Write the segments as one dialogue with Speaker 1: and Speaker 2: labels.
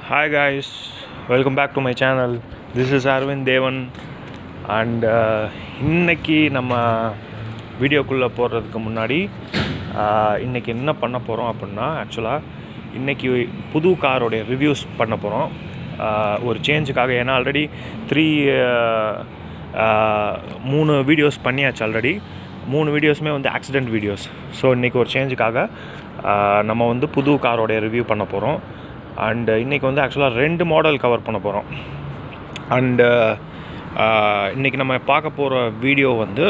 Speaker 1: Hi guys, welcome back to my channel. This is Arvind Devan and uh, இன்னைக்கு நம்ம வீடியோக்குள்ளே போகிறதுக்கு முன்னாடி uh, இன்னைக்கு என்ன பண்ண போகிறோம் அப்படின்னா ஆக்சுவலாக இன்னைக்கு புது காரோடைய ரிவ்யூஸ் பண்ண போகிறோம் ஒரு சேஞ்சுக்காக ஏன்னா ஆல்ரெடி த்ரீ மூணு வீடியோஸ் பண்ணியாச்சு ஆல்ரெடி மூணு வீடியோஸுமே வந்து ஆக்சிடெண்ட் வீடியோஸ் ஸோ இன்றைக்கி ஒரு சேஞ்சுக்காக நம்ம வந்து புது காரோடைய ரிவ்யூ பண்ண போகிறோம் அண்டு இன்றைக்கி வந்து ஆக்சுவலாக ரெண்டு மாடல் கவர் பண்ண போகிறோம் அண்டு இன்றைக்கி நம்ம பார்க்க போகிற வீடியோ வந்து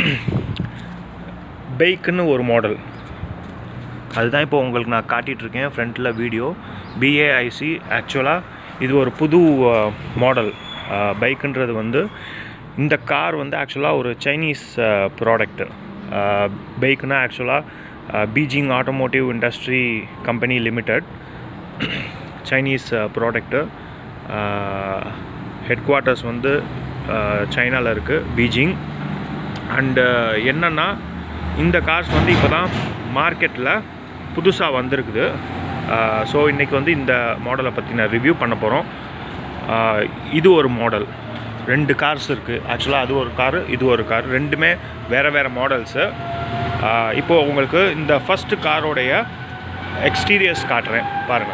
Speaker 1: பைக்குன்னு ஒரு மாடல் அதுதான் இப்போ உங்களுக்கு நான் காட்டிகிட்ருக்கேன் ஃப்ரண்ட்டில் வீடியோ பிஏஐசி ஆக்சுவலாக இது ஒரு புது மாடல் பைக்குன்றது வந்து இந்த கார் வந்து ஆக்சுவலாக ஒரு சைனீஸ் ப்ராடக்ட்டு பைக்குனா ஆக்சுவலாக Beijing automotive industry company limited Chinese product headquarters வந்து சைனாவில் இருக்குது பீஜிங் அண்டு என்னென்னா இந்த கார்ஸ் வந்து இப்போ தான் மார்க்கெட்டில் புதுசாக வந்திருக்குது ஸோ இன்றைக்கி வந்து இந்த மாடலை பற்றி நான் ரிவ்யூ பண்ண போகிறோம் இது ஒரு மாடல் ரெண்டு கார்ஸ் இருக்குது ஆக்சுவலாக அது ஒரு காரு இது ஒரு கார் ரெண்டுமே வேறு வேறு மாடல்ஸு இப்போது உங்களுக்கு இந்த ஃபஸ்ட்டு காரோடைய எக்ஸ்டீரியர்ஸ் காட்டுறேன் பாருங்கள்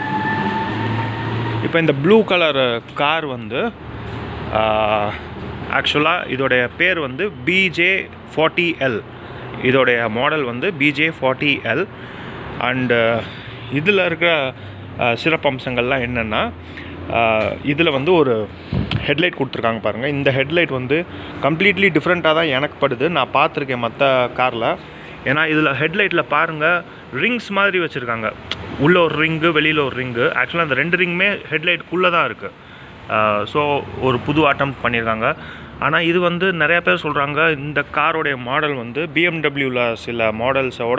Speaker 1: இப்போ இந்த ப்ளூ கலர் கார் வந்து ஆக்சுவலாக இதோடைய பேர் வந்து பிஜே ஃபார்ட்டி எல் இதோடைய மாடல் வந்து பிஜே ஃபார்ட்டி எல் அண்டு இதில் இருக்கிற சிறப்பம்சங்கள்லாம் என்னென்னா இதில் வந்து ஒரு ஹெட்லைட் கொடுத்துருக்காங்க பாருங்கள் இந்த ஹெட்லைட் வந்து கம்ப்ளீட்லி டிஃப்ரெண்ட்டாக தான் எனக்கு படுது நான் பார்த்துருக்கேன் மற்ற காரில் ஏன்னா இதில் ஹெட்லைட்டில் பாருங்கள் ரிங்ஸ் மாதிரி வச்சுருக்காங்க உள்ளே ஒரு ரிங்கு வெளியில் ஒரு ரிங்கு ஆக்சுவலாக அந்த ரெண்டு ரிங்குமே ஹெட்லைட்டுக்குள்ளே தான் இருக்குது ஸோ ஒரு புது ஆட்டம் பண்ணியிருக்காங்க ஆனால் இது வந்து நிறையா பேர் சொல்கிறாங்க இந்த காரோடைய மாடல் வந்து பிஎம்டபிள்யூவில் சில மாடல்ஸோட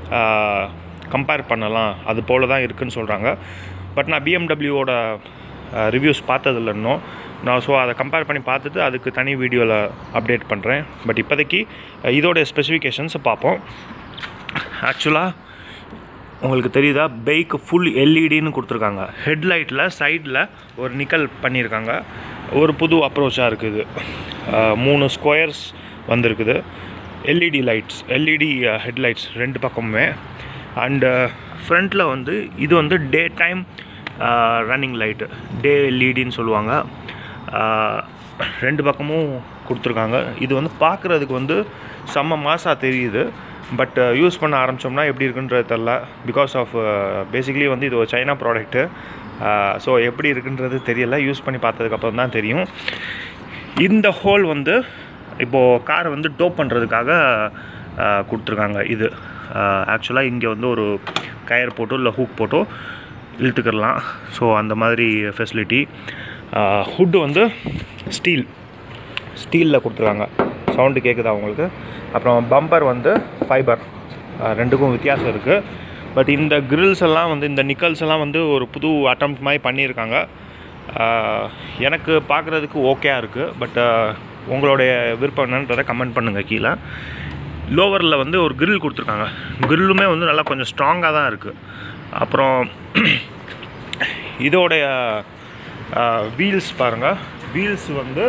Speaker 1: கம்பேர் பண்ணலாம் அது போல் தான் இருக்குதுன்னு சொல்கிறாங்க பட் நான் பிஎம்டபிள்யூவோட ரிவ்யூஸ் பார்த்ததில்ல இன்னும் நான் ஸோ அதை கம்பேர் பண்ணி பார்த்துட்டு அதுக்கு தனி வீடியோவில் அப்டேட் பண்ணுறேன் பட் இப்போதைக்கு இதோடைய ஸ்பெசிஃபிகேஷன்ஸை பார்ப்போம் ஆக்சுவலாக உங்களுக்கு தெரியுதா பைக்கு ஃபுல் எல்இடின்னு கொடுத்துருக்காங்க ஹெட்லைட்டில் சைடில் ஒரு நிக்கல் பண்ணியிருக்காங்க ஒரு புது அப்ரோச்சாக இருக்குது மூணு ஸ்கொயர்ஸ் வந்திருக்குது எல்இடி லைட்ஸ் எல்இடி ஹெட்லைட்ஸ் ரெண்டு பக்கமுமே அண்டு ஃப்ரண்ட்டில் வந்து இது வந்து day time running light day எல்இடின்னு சொல்லுவாங்க ரெண்டு பக்கமும் கொடுத்துருக்காங்க இது வந்து பார்க்குறதுக்கு வந்து செம்ம மாசாக தெரியுது பட் யூஸ் பண்ண ஆரம்பித்தோம்னா எப்படி இருக்குன்றது தெரில பிகாஸ் ஆஃப் பேசிக்கலி வந்து இது ஒரு சைனா ப்ராடக்ட்டு ஸோ எப்படி இருக்குன்றது தெரியல யூஸ் பண்ணி பார்த்ததுக்கப்புறம் தான் தெரியும் இந்த ஹோல் வந்து இப்போது காரை வந்து டோப் பண்ணுறதுக்காக கொடுத்துருக்காங்க இது ஆக்சுவலாக இங்கே வந்து ஒரு கயர் போட்டோ இல்லை ஹூக் போட்டோ இழுத்துக்கிடலாம் ஸோ அந்த மாதிரி ஃபெசிலிட்டி ஹுட்டு வந்து ஸ்டீல் ஸ்டீலில் கொடுத்துருக்காங்க சவுண்டு கேட்குதா உங்களுக்கு அப்புறம் பம்பர் வந்து ஃபைபர் ரெண்டுக்கும் வித்தியாசம் இருக்குது பட் இந்த கிரில்ஸ் எல்லாம் வந்து இந்த நிக்கல்ஸ் எல்லாம் வந்து ஒரு புது அட்டம் மாதிரி பண்ணியிருக்காங்க எனக்கு பார்க்குறதுக்கு ஓகேயாக இருக்குது பட் உங்களுடைய விருப்பம் என்னன்றதை கமெண்ட் பண்ணுங்கள் கீழே லோவரில் வந்து ஒரு கிரில் கொடுத்துருக்காங்க கிரில்லுமே வந்து நல்லா கொஞ்சம் ஸ்ட்ராங்காக தான் இருக்குது அப்புறம் இதோடைய வீல்ஸ் பாருங்கள் வீல்ஸ் வந்து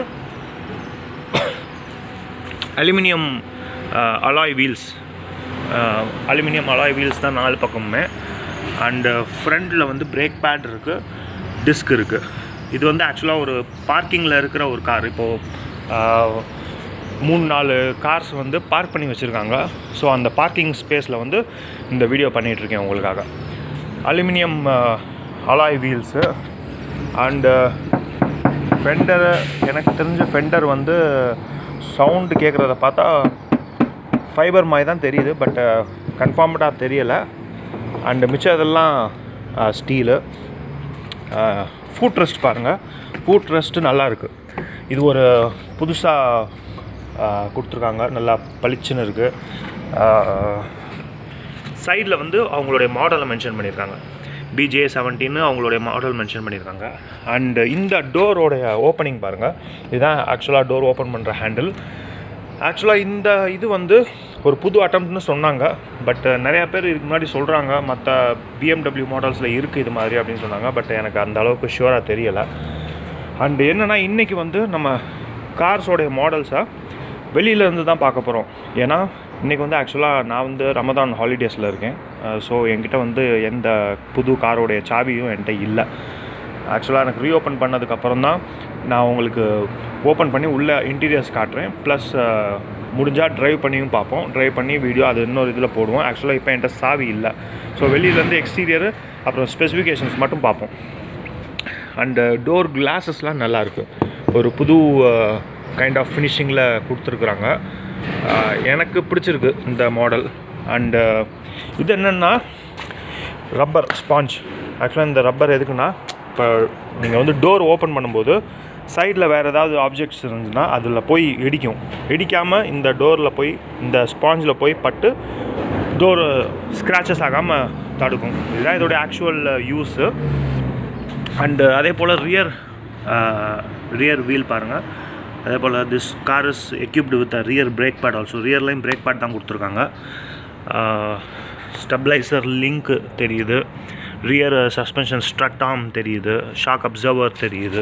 Speaker 1: aluminium alloy wheels aluminium alloy wheels தான் நாலு பக்கமுமே அண்டு ஃப்ரண்டில் வந்து பிரேக் பேட் இருக்குது டிஸ்க் இருக்குது இது வந்து ஆக்சுவலாக ஒரு பார்க்கிங்கில் இருக்கிற ஒரு கார் இப்போது மூணு நாலு கார்ஸ் வந்து பார்க் பண்ணி வச்சுருக்காங்க ஸோ அந்த பார்க்கிங் ஸ்பேஸில் வந்து இந்த வீடியோ பண்ணிகிட்ருக்கேன் உங்களுக்காக aluminium alloy wheels and fender எனக்கு தெரிஞ்ச ஃபெண்டர் வந்து சவுண்டு கேட்குறத பார்த்தா ஃபைபர் மாதிரி தான் தெரியுது பட் கன்ஃபார்ம்டாக தெரியலை அண்டு மிச்சம் இதெல்லாம் ஸ்டீலு ஃபுட் ரெஸ்ட் பாருங்கள் ஃபுட் ரெஸ்ட்டு நல்லாயிருக்கு இது ஒரு புதுசாக கொடுத்துருக்காங்க நல்லா பளிச்சுன்னு இருக்குது சைடில் வந்து அவங்களுடைய மாடலை மென்ஷன் பண்ணியிருக்காங்க பிஜே செவன்டீன்னு அவங்களுடைய மாடல் மென்ஷன் பண்ணியிருக்காங்க அண்டு இந்த டோரோடைய ஓப்பனிங் பாருங்கள் இதுதான் ஆக்சுவலாக டோர் ஓப்பன் பண்ணுற ஹேண்டில் ஆக்சுவலாக இந்த இது வந்து ஒரு புது அட்டம்ப்ட்னு சொன்னாங்க பட் நிறையா பேர் இதுக்கு முன்னாடி சொல்கிறாங்க மற்ற பிஎம்டபிள்யூ மாடல்ஸில் இருக்குது இது மாதிரி அப்படின்னு சொன்னாங்க பட் எனக்கு அந்த அளவுக்கு ஷுவராக தெரியலை அண்ட் என்னென்னா இன்றைக்கி வந்து நம்ம கார்ஸோடைய மாடல்ஸை வெளியிலேருந்து தான் பார்க்க போகிறோம் ஏன்னா இன்றைக்கி வந்து ஆக்சுவலாக நான் வந்து ரமதான் ஹாலிடேஸில் இருக்கேன் ஸோ என்கிட்ட வந்து எந்த புது காரோடைய சாவியும் என்கிட்ட இல்லை ஆக்சுவலாக எனக்கு ரீஓப்பன் பண்ணதுக்கப்புறம் தான் நான் உங்களுக்கு ஓப்பன் பண்ணி உள்ளே இன்டீரியர்ஸ் காட்டுறேன் ப்ளஸ் முடிஞ்சால் ட்ரைவ் பண்ணியும் பார்ப்போம் ட்ரைவ் பண்ணி வீடியோ அது இன்னொரு இதில் போடுவோம் ஆக்சுவலாக இப்போ என்கிட்ட சாவி இல்லை ஸோ வெளியிலேருந்து எக்ஸ்டீரியர் அப்புறம் ஸ்பெசிஃபிகேஷன்ஸ் மட்டும் பார்ப்போம் அண்டு டோர் கிளாஸஸ்லாம் நல்லாயிருக்கு ஒரு புது கைண்ட் ஆஃப் ஃபினிஷிங்கில் கொடுத்துருக்குறாங்க எனக்கு பிடிச்சிருக்கு இந்த மாடல் அண்டு இது என்னென்னா ரப்பர் ஸ்பாஞ்ச் ஆக்சுவலாக இந்த ரப்பர் எதுக்குன்னா இப்போ நீங்கள் வந்து டோர் ஓப்பன் பண்ணும்போது சைடில் வேறு ஏதாவது ஆப்ஜெக்ட்ஸ் இருந்துச்சுன்னா அதில் போய் இடிக்கும் இடிக்காமல் இந்த டோரில் போய் இந்த ஸ்பாஞ்சில் போய் பட்டு டோர் ஸ்க்ராச்சஸ் ஆகாமல் தடுக்கும் இதுதான் இதோடைய ஆக்சுவல் யூஸு அண்டு அதே போல் ரியர் ரியர் வீல் பாருங்கள் அதே போல் this car is equipped with rear brake pad also ரியர்லையும் பிரேக் பேட் தான் கொடுத்துருக்காங்க ஸ்டெபிளைசர் லிங்க் தெரியுது ரியர் சஸ்பென்ஷன் ஸ்ட்ரட் ஆர்ம் தெரியுது ஷாக் அப்சர்வர் தெரியுது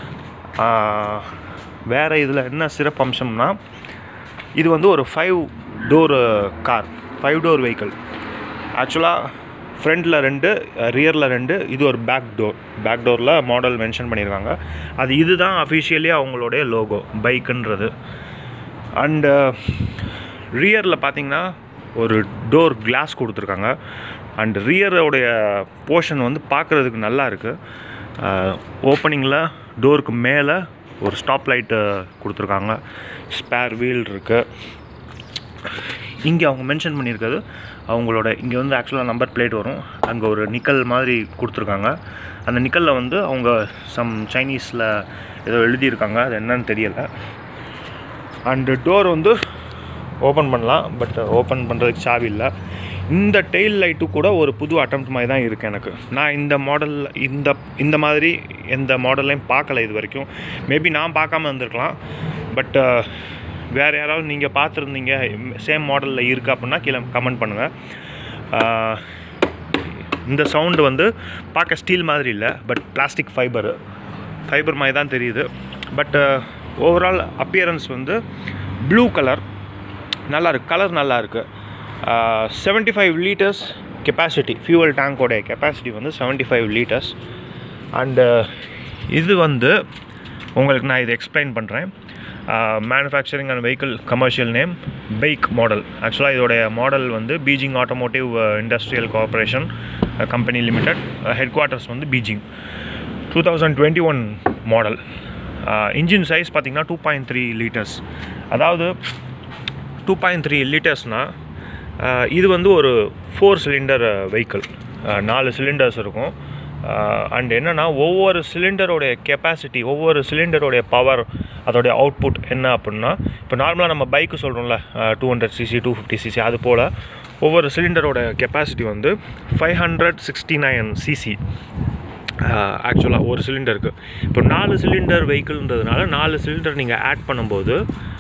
Speaker 1: வேறு இதில் என்ன சிறப்பு அம்சம்னா இது வந்து ஒரு five door car five door vehicle ஆக்சுவலாக ஃப்ரண்டில் ரெண்டு ரியரில் ரெண்டு இது ஒரு பேக் டோர் பேக் டோரில் மாடல் மென்ஷன் பண்ணியிருக்காங்க அது இதுதான் அஃபிஷியலி அவங்களுடைய லோகோ பைக்குன்றது அண்டு ரியரில் பார்த்தீங்கன்னா ஒரு டோர் கிளாஸ் கொடுத்துருக்காங்க அண்ட் ரியரோடைய போர்ஷன் வந்து பார்க்குறதுக்கு நல்லா இருக்குது ஓப்பனிங்கில் டோருக்கு மேலே ஒரு ஸ்டாப் லைட்டு கொடுத்துருக்காங்க ஸ்பேர் வீல் இருக்குது இங்கே அவங்க மென்ஷன் பண்ணியிருக்கிறது அவங்களோட இங்கே வந்து ஆக்சுவலாக நம்பர் பிளேட் வரும் அங்கே ஒரு நிக்கல் மாதிரி கொடுத்துருக்காங்க அந்த நிக்கலில் வந்து அவங்க சம் சைனீஸில் ஏதோ எழுதியிருக்காங்க அது என்னன்னு தெரியலை அண்டு டோர் வந்து ஓப்பன் பண்ணலாம் பட் ஓப்பன் பண்ணுறதுக்கு சாவி இல்லை இந்த டெயில் லைட்டு கூட ஒரு புது அட்டம் மாதிரி தான் இருக்குது எனக்கு நான் இந்த மாடல் இந்த இந்த மாதிரி எந்த மாடல்லையும் பார்க்கல இது வரைக்கும் மேபி நான் பார்க்காம இருந்திருக்கலாம் பட் வேறு யாராவது நீங்கள் பார்த்துருந்தீங்க சேம் மாடலில் இருக்குது அப்படின்னா கீழே கமெண்ட் பண்ணுங்கள் இந்த சவுண்டு வந்து பார்க்க ஸ்டீல் மாதிரி இல்லை பட் பிளாஸ்டிக் ஃபைபரு ஃபைபர் மாதிரி தான் தெரியுது பட் ஓவரால் அப்பியரன்ஸ் வந்து ப்ளூ கலர் நல்லா இருக்கு கலர் நல்லா இருக்குது seventy five litres capacity fuel டேங்கோடைய கெப்பாசிட்டி வந்து செவன்ட்டி ஃபைவ் லீட்டர்ஸ் அண்டு இது வந்து உங்களுக்கு நான் இதை எக்ஸ்பிளைன் பண்ணுறேன் manufacturing and vehicle commercial name BAIC model ஆக்சுவலாக இதோடைய மாடல் வந்து Beijing automotive industrial cooperation company limited headquarters வந்து Beijing two thousand twenty one model engine size பார்த்திங்கன்னா டூ பாயிண்ட் த்ரீ லிட்டர்ஸ் அதாவது டூ பாயிண்ட் த்ரீ லிட்டர்ஸ்னால் இது வந்து ஒரு ஃபோர் சிலிண்டர் வெஹிக்கிள் நாலு சிலிண்டர்ஸ் இருக்கும் அண்ட் என்னென்னா ஒவ்வொரு சிலிண்டரோடைய கெப்பாசிட்டி ஒவ்வொரு சிலிண்டரோடைய பவர் அதோடைய அவுட்புட் என்ன அப்படின்னா இப்போ நார்மலாக நம்ம பைக்கு சொல்கிறோம்ல two hundred CC two fifty CC அது போல் ஒவ்வொரு சிலிண்டரோட கெப்பாசிட்டி வந்து five hundred sixty nine CC ஆக்சுவலாக ஒரு சிலிண்டருக்கு இப்போ நாலு சிலிண்டர் வெஹிக்கிள்ன்றதுனால நாலு சிலிண்டர் நீங்கள் ஆட் பண்ணும்போது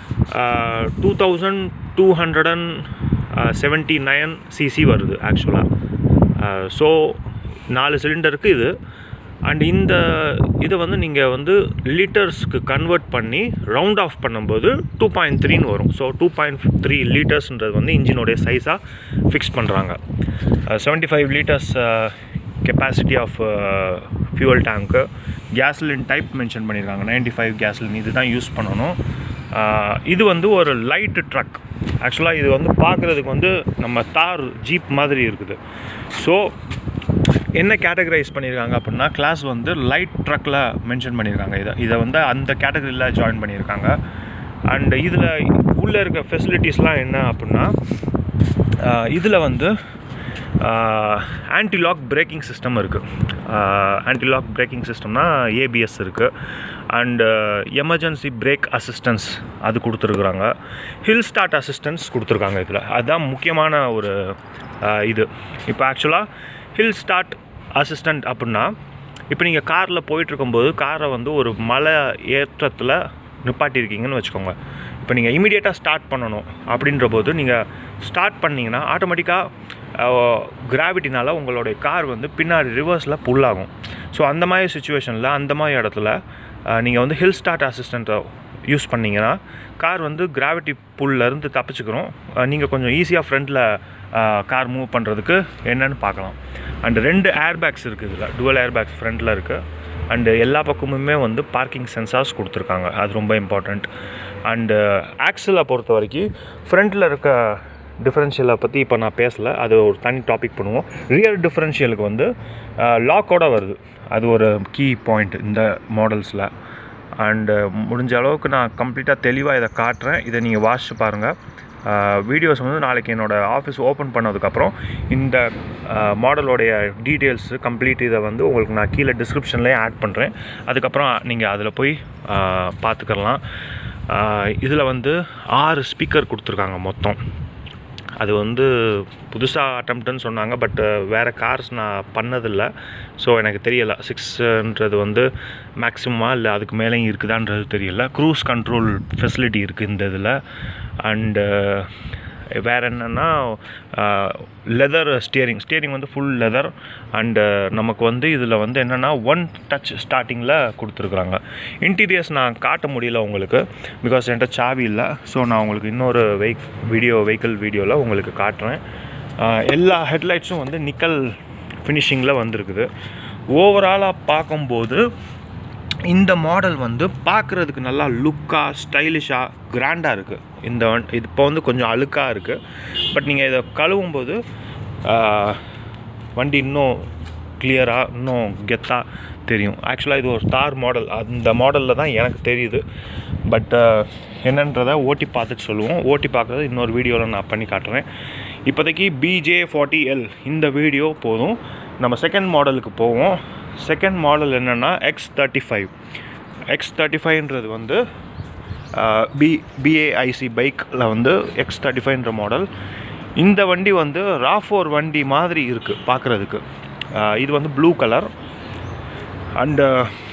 Speaker 1: two thousand two hundred and seventy nine CC வருது ஆக்சுவலாக ஸோ நாலு சிலிண்டருக்கு இது அண்ட் இந்த இதை வந்து நீங்கள் வந்து லிட்டர்ஸ்க்கு கன்வெர்ட் பண்ணி ரவுண்ட் ஆஃப் பண்ணும்போது டூ பாயிண்ட் த்ரீன்னு வரும் ஸோ டூ பாயிண்ட் த்ரீ லிட்டர்ஸ்ன்றது வந்து இன்ஜினோடைய சைஸாக ஃபிக்ஸ் பண்ணுறாங்க seventy five litres capacity of fuel டேங்க்கு கேஸ்லின் டைப் மென்ஷன் பண்ணியிருக்காங்க நைன்டி ஃபைவ் கேஸ்லின் இது தான் யூஸ் பண்ணணும் இது வந்து ஒரு லைட்டு ட்ரக் ஆக்சுவலாக இது வந்து பார்க்குறதுக்கு வந்து நம்ம தார் ஜீப் மாதிரி இருக்குது ஸோ என்ன கேட்டகரைஸ் பண்ணியிருக்காங்க அப்படின்னா கிளாஸ் வந்து லைட் ட்ரக்கில் மென்ஷன் பண்ணியிருக்காங்க இதை இதை வந்து அந்த கேட்டகரியில் ஜாயின் பண்ணியிருக்காங்க அண்ட் இதில் உள்ளே இருக்க ஃபெசிலிட்டிஸ்லாம் என்ன அப்படின்னா இதில் வந்து ஆன்டிலாக் பிரேக்கிங் சிஸ்டம் இருக்குது ஆன்டிலாக் பிரேக்கிங் சிஸ்டம்னா ஏபிஎஸ் இருக்குது அண்டு எமர்ஜென்சி பிரேக் அசிஸ்டன்ஸ் அது கொடுத்துருக்குறாங்க ஹில் ஸ்டார்ட் அசிஸ்டன்ஸ் கொடுத்துருக்காங்க இதில் அதுதான் முக்கியமான ஒரு இது இப்போ ஆக்சுவலாக ஹில் ஸ்டார்ட் அசிஸ்டண்ட் அப்படின்னா இப்போ நீங்கள் காரில் போயிட்டுருக்கும்போது காரை வந்து ஒரு மலை ஏற்றத்தில் நிப்பாட்டியிருக்கீங்கன்னு வச்சுக்கோங்க இப்போ நீங்கள் இமீடியட்டாக ஸ்டார்ட் பண்ணணும் அப்படின்ற போது நீங்கள் ஸ்டார்ட் பண்ணிங்கன்னா ஆட்டோமேட்டிக்காக கிராவிட்டினால உங்களுடைய கார் வந்து பின்னாடி ரிவர்ஸில் புல் ஆகும் ஸோ அந்த மாதிரி சுச்சுவேஷனில் அந்த மாதிரி இடத்துல நீங்கள் வந்து ஹில் ஸ்டார்ட் அசிஸ்டண்ட்டை யூஸ் பண்ணிங்கன்னா கார் வந்து கிராவிட்டி புல்லேருந்து தப்பிச்சுக்கிறோம் நீங்கள் கொஞ்சம் ஈஸியாக ஃப்ரண்ட்டில் கார் மூவ் பண்ணுறதுக்கு என்னன்னு பார்க்கலாம் அண்ட் ரெண்டு ஏர் பேக்ஸ் இருக்குது இதில் டுவல் ஏர் பேக்ஸ் ஃப்ரண்ட்டில் இருக்குது அண்டு எல்லா பக்கமுமே வந்து பார்க்கிங் சென்சார்ஸ் கொடுத்துருக்காங்க அது ரொம்ப இம்பார்ட்டண்ட் அண்டு ஆக்சிலை பொறுத்த வரைக்கும் ஃப்ரண்ட்டில் இருக்க டிஃப்ரென்ஷியலை பற்றி இப்போ நான் பேசலை அது ஒரு தனி டாபிக் பண்ணுவோம் ரியர் டிஃப்ரென்ஷியலுக்கு வந்து லாக்கோட வருது அது ஒரு கீ பாயிண்ட் இந்த மாடல்ஸில் அண்டு முடிஞ்ச அளவுக்கு நான் கம்ப்ளீட்டாக தெளிவாக இதை காட்டுறேன் இதை நீங்கள் வாசிச்சு பாருங்கள் வீடியோஸ் வந்து நாளைக்கு என்னோடய ஆஃபீஸ் ஓப்பன் பண்ணதுக்கப்புறம் இந்த மாடலோடைய டீட்டெயில்ஸு கம்ப்ளீட் இதை வந்து உங்களுக்கு நான் கீழே டிஸ்கிரிப்ஷன்லேயே ஆட் பண்ணுறேன் அதுக்கப்புறம் நீங்கள் அதில் போய் பார்த்துக்கலாம் இதில் வந்து ஆறு ஸ்பீக்கர் கொடுத்துருக்காங்க மொத்தம் அது வந்து புதுசாக அட்டம்ப்ட்டுன்னு சொன்னாங்க பட் வேறு கார்ஸ் நான் பண்ணதில்லை ஸோ எனக்கு தெரியலை சிக்ஸ்ன்றது வந்து மேக்ஸிமமாக இல்லை அதுக்கு மேலேயும் இருக்குதான்றது தெரியல க்ரூஸ் கண்ட்ரோல் ஃபெசிலிட்டி இருக்குது இந்த இதில் அண்டு வேறு என்னென்னா லெதர் ஸ்டியரிங் ஸ்டியரிங் வந்து ஃபுல் லெதர் அண்டு நமக்கு வந்து இதில் வந்து என்னென்னா ஒன் டச் ஸ்டார்டிங்கில் கொடுத்துருக்குறாங்க இன்டீரியர்ஸ் நான் காட்ட முடியல உங்களுக்கு பிகாஸ் என்கிட்ட சாவி இல்லை ஸோ நான் உங்களுக்கு இன்னொரு வெஹிக் வீடியோ வெஹிக்கிள் வீடியோவில் உங்களுக்கு காட்டுறேன் எல்லா ஹெட்லைட்ஸும் வந்து நிக்கல் ஃபினிஷிங்கில் வந்திருக்குது ஓவராலாக பார்க்கும்போது இந்த மாடல் வந்து பார்க்குறதுக்கு நல்லா லுக்காக ஸ்டைலிஷாக கிராண்டாக இருக்குது இந்த வண் இது இப்போ வந்து கொஞ்சம் அழுக்காக இருக்குது பட் நீங்கள் இதை கழுவும் போது வண்டி இன்னும் கிளியராக இன்னும் கெத்தாக தெரியும் ஆக்சுவலாக இது ஒரு ஸ்டார் மாடல் அந்த மாடலில் தான் எனக்கு தெரியுது பட் என்னன்றதை ஓட்டி பார்த்துட்டு சொல்லுவோம் ஓட்டி பார்க்குறது இன்னொரு வீடியோவில் நான் பண்ணி காட்டுறேன் இப்போதைக்கு பிஜே ஃபார்ட்டி எல் இந்த வீடியோ போதும் நம்ம செகண்ட் மாடலுக்கு போவோம் செகண்ட் மாடல் என்னென்னா X thirty five X thirty ஃபைவ்ன்றது வந்து பி பிஏஐசி பைக்கில் வந்து எக்ஸ் தேர்ட்டி ஃபைவ்ன்ற மாடல் இந்த வண்டி வந்து ராஃபோர் வண்டி மாதிரி இருக்குது பார்க்குறதுக்கு இது வந்து ப்ளூ கலர் அண்டு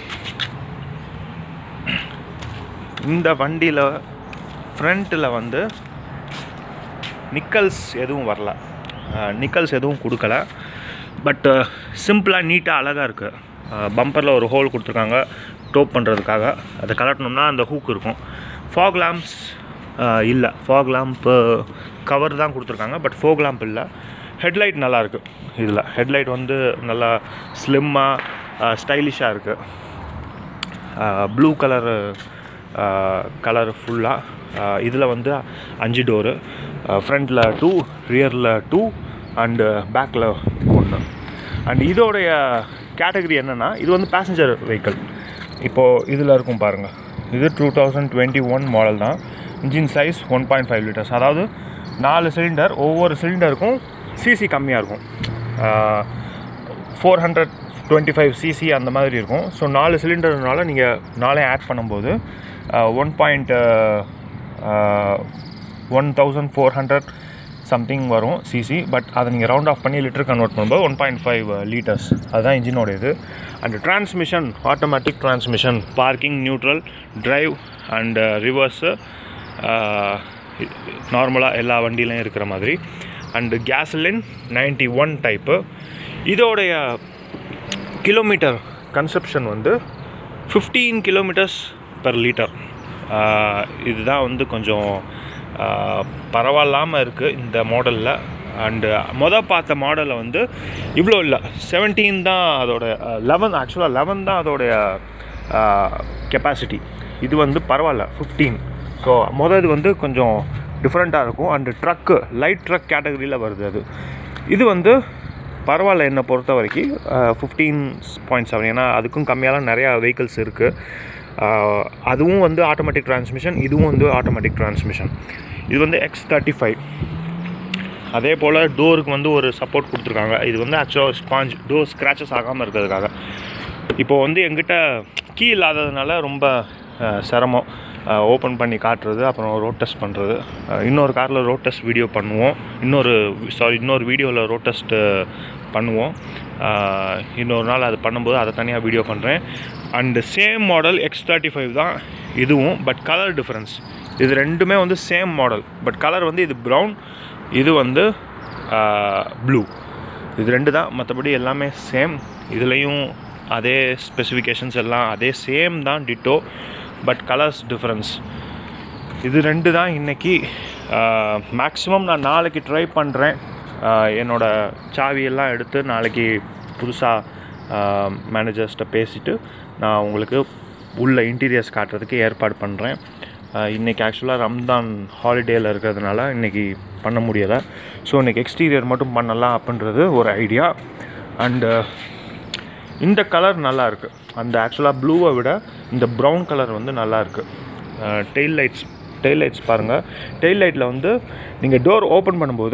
Speaker 1: இந்த வண்டியில் ஃப்ரண்ட்டில் வந்து நிக்கல்ஸ் எதுவும் வரல நிக்கல்ஸ் எதுவும் கொடுக்கல பட் சிம்பிளாக நீட்டாக அழகாக இருக்குது பம்பரில் ஒரு ஹோல் கொடுத்துருக்காங்க டோப் பண்ணுறதுக்காக அதை கலட்டணும்னா அந்த ஹூக் இருக்கும் ஃபாக் லேம்ப்ஸ் இல்லை ஃபாக் லேம்ப்பு கவர் தான் கொடுத்துருக்காங்க பட் ஃபோக் லேம்ப் இல்லை ஹெட்லைட் நல்லாயிருக்கு இதில் ஹெட்லைட் வந்து நல்லா ஸ்லிம்மாக ஸ்டைலிஷாக இருக்குது ப்ளூ கலரு கலர் ஃபுல்லாக இதில் வந்து அஞ்சு டோரு ஃப்ரண்ட்டில் டூ ரியரில் டூ அண்டு பேக்கில் ஒன்று அண்ட் இதோடைய கேட்டகரி என்னென்னா இது வந்து பேசஞ்சர் வெஹிக்கிள் இப்போது இதில் இருக்கும் பாருங்கள் இது two thousand twenty one model தான் engine size one point five litres அதாவது நாலு சிலிண்டர் ஒவ்வொரு சிலிண்டருக்கும் சிசி கம்மியாக இருக்கும் four hundred twenty five CC அந்த மாதிரி இருக்கும் ஸோ நாலு சிலிண்டர்னால நீங்கள் நாளே ஆட் பண்ணும்போது one point one thousand four hundred something வரும் சிசி பட் அதை நீங்கள் ரவுண்ட் ஆஃப் பண்ணி லிட்டர் கன்வெர்ட் பண்ணும்போது ஒன் பாயிண்ட் ஃபைவ் லிட்டர்ஸ் அதுதான் இன்ஜினோட இது and transmission automatic transmission parking neutral drive and reverse நார்மலாக எல்லா வண்டியிலையும் இருக்கிற மாதிரி and gasoline ninety one type இதோடைய கிலோமீட்டர் கன்சப்ஷன் வந்து ஃபிஃப்டீன் கிலோமீட்டர்ஸ் பெர் லிட்டர் இதுதான் வந்து கொஞ்சம் பரவாயில்லாமல் இருக்குது இந்த மாடலில் அண்டு மொதல் பார்த்த மாடலில் வந்து இவ்வளோ இல்லை செவன்டீன் தான் அதோட லெவன் ஆக்சுவலாக லெவன் தான் அதோடைய கெப்பாசிட்டி இது வந்து பரவாயில்ல ஃபிஃப்டீன் ஸோ மொதல் இது வந்து கொஞ்சம் டிஃப்ரெண்ட்டாக இருக்கும் அண்டு ட்ரக்கு லைட் ட்ரக் கேட்டகரியில் வருது அது இது வந்து பரவாயில்ல என்னை பொறுத்த வரைக்கும் ஃபிஃப்டீன் பாயிண்ட் செவன் ஏன்னா அதுக்கும் கம்மியாலாம் நிறையா வெஹிக்கிள்ஸ் இருக்குது அதுவும் வந்து ஆட்டோமேட்டிக் டிரான்ஸ்மிஷன் இதுவும் வந்து ஆட்டோமேட்டிக் டிரான்ஸ்மிஷன் இது வந்து எக்ஸ் தேர்ட்டி ஃபைவ் அதே போல் டோருக்கு வந்து ஒரு சப்போர்ட் கொடுத்துருக்காங்க இது வந்து ஆக்சுவலாக ஸ்பாஞ்ச் டோர் ஸ்க்ராச்சஸ் ஆகாமல் இருக்கிறதுக்காக இப்போது வந்து எங்கிட்ட கீ இல்லாததுனால ரொம்ப சிரமம் ஓப்பன் பண்ணி காட்டுறது அப்புறம் ரோட் டெஸ்ட் பண்ணுறது இன்னொரு காரில் ரோட் டெஸ்ட் வீடியோ பண்ணுவோம் இன்னொரு சாரி இன்னொரு வீடியோவில் ரோட் டெஸ்ட்டு பண்ணுவோம் இன்னொரு நாள் அது பண்ணும்போது அதை தனியாக வீடியோ பண்ணுறேன் and same model X thirty five தான் இதுவும் பட் கலர் டிஃப்ரென்ஸ் இது ரெண்டுமே வந்து சேம் மாடல் பட் கலர் வந்து இது ப்ரௌன் இது வந்து ப்ளூ இது ரெண்டு தான் மற்றபடி எல்லாமே சேம் இதுலேயும் அதே ஸ்பெசிஃபிகேஷன்ஸ் எல்லாம் அதே சேம் தான் டிட்டோ பட் கலர்ஸ் டிஃப்ரென்ஸ் இது ரெண்டு தான் இன்றைக்கி மேக்ஸிமம் நான் நாளைக்கு ட்ரை பண்ணுறேன் என்னோடய சாவியெல்லாம் எடுத்து நாளைக்கு புதுசாக மேனேஜர்ஸ்கிட்ட பேசிவிட்டு நான் உங்களுக்கு உள்ள இன்டீரியர்ஸ் காட்டுறதுக்கு ஏற்பாடு பண்ணுறேன் இன்றைக்கி ஆக்சுவலாக ரம்தான் ஹாலிடேயில் இருக்கிறதுனால இன்றைக்கி பண்ண முடியலை ஸோ இன்றைக்கி எக்ஸ்டீரியர் மட்டும் பண்ணலாம் அப்படின்றது ஒரு ஐடியா அண்டு இந்த கலர் நல்லா இருக்குது அந்த ஆக்சுவலாக ப்ளூவை விட இந்த ப்ரௌன் கலர் வந்து நல்லா இருக்குது டெயில் லைட்ஸ் டெயில் லைட்ஸ் பாருங்கள் டெயில் லைட்டில் வந்து நீங்கள் டோர் ஓப்பன் பண்ணும்போது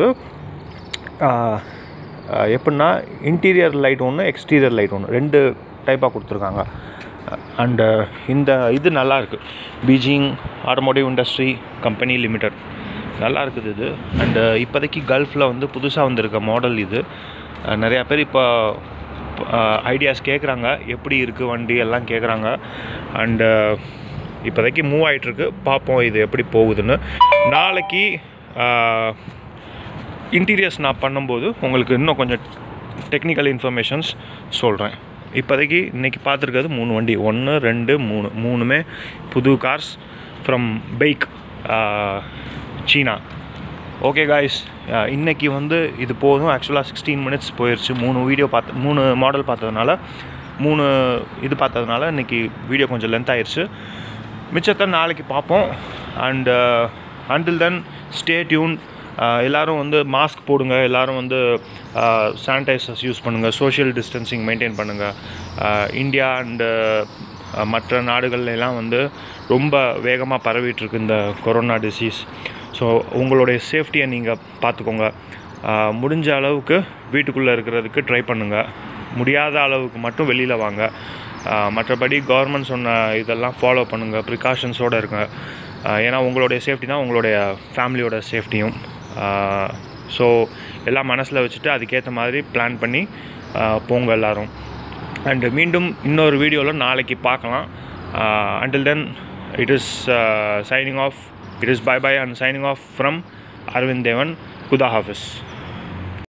Speaker 1: எப்படின்னா இன்டீரியர் லைட் ஒன்று எக்ஸ்டீரியர் லைட் ஒன்று ரெண்டு டைப்பாக கொடுத்துருக்காங்க அண்டு இந்த இது நல்லா இருக்குது Beijing automotive industry company limited நல்லா இருக்குது இது அண்டு இப்போதைக்கு கல்ஃபில் வந்து புதுசாக வந்திருக்க மாடல் இது நிறையா பேர் இப்போ ஐடியாஸ் கேட்குறாங்க எப்படி இருக்குது வண்டி எல்லாம் கேட்குறாங்க அண்டு இப்போதைக்கு மூவ் ஆகிட்டுருக்கு பார்ப்போம் இது எப்படி போகுதுன்னு நாளைக்கு இன்டீரியர்ஸ் நான் பண்ணும்போது உங்களுக்கு இன்னும் கொஞ்சம் டெக்னிக்கல் இன்ஃபர்மேஷன்ஸ் சொல்கிறேன் இப்போதைக்கு இன்றைக்கி பார்த்துருக்கிறது மூணு வண்டி ஒன்று ரெண்டு மூணு மூணுமே புது cars from BAIC China okay guys இன்றைக்கி வந்து இது போதும் ஆக்சுவலாக சிக்ஸ்டீன் மினிட்ஸ் போயிடுச்சு மூணு வீடியோ பார்த்து மூணு மாடல் பார்த்ததுனால மூணு இது பார்த்ததுனால இன்றைக்கி வீடியோ கொஞ்சம் லென்த் ஆயிடுச்சு மிச்சத்தை நாளைக்கு பார்ப்போம் and until then stay tuned எல்லோரும் வந்து மாஸ்க் போடுங்க எல்லோரும் வந்து சானிடைசர்ஸ் யூஸ் பண்ணுங்கள் சோஷியல் டிஸ்டன்சிங் மெயின்டைன் பண்ணுங்கள் இந்தியா அண்டு மற்ற நாடுகள்ல எல்லாம் வந்து ரொம்ப வேகமாக பரவிட்டுருக்கு இந்த கொரோனா டிசீஸ் ஸோ உங்களுடைய சேஃப்டியை நீங்கள் பார்த்துக்கோங்க முடிஞ்ச அளவுக்கு வீட்டுக்குள்ளே இருக்கிறதுக்கு ட்ரை பண்ணுங்கள் முடியாத அளவுக்கு மட்டும் வெளியில் வாங்க மற்றபடி கவர்மெண்ட் சொன்ன இதெல்லாம் ஃபாலோ பண்ணுங்கள் ப்ரிகாஷன்ஸோடு இருங்க ஏன்னா உங்களுடைய சேஃப்டி தான் உங்களுடைய ஃபேமிலியோட சேஃப்டியும் ஸோ எல்லாம் மனசில் வச்சுட்டு அதுக்கேற்ற மாதிரி பிளான் பண்ணி போங்க எல்லோரும் அண்டு மீண்டும் இன்னொரு வீடியோவில் நாளைக்கு பார்க்கலாம் until then it is signing off it is bye bye and signing off from Aravind Devan குதா ஹாஃபிஸ்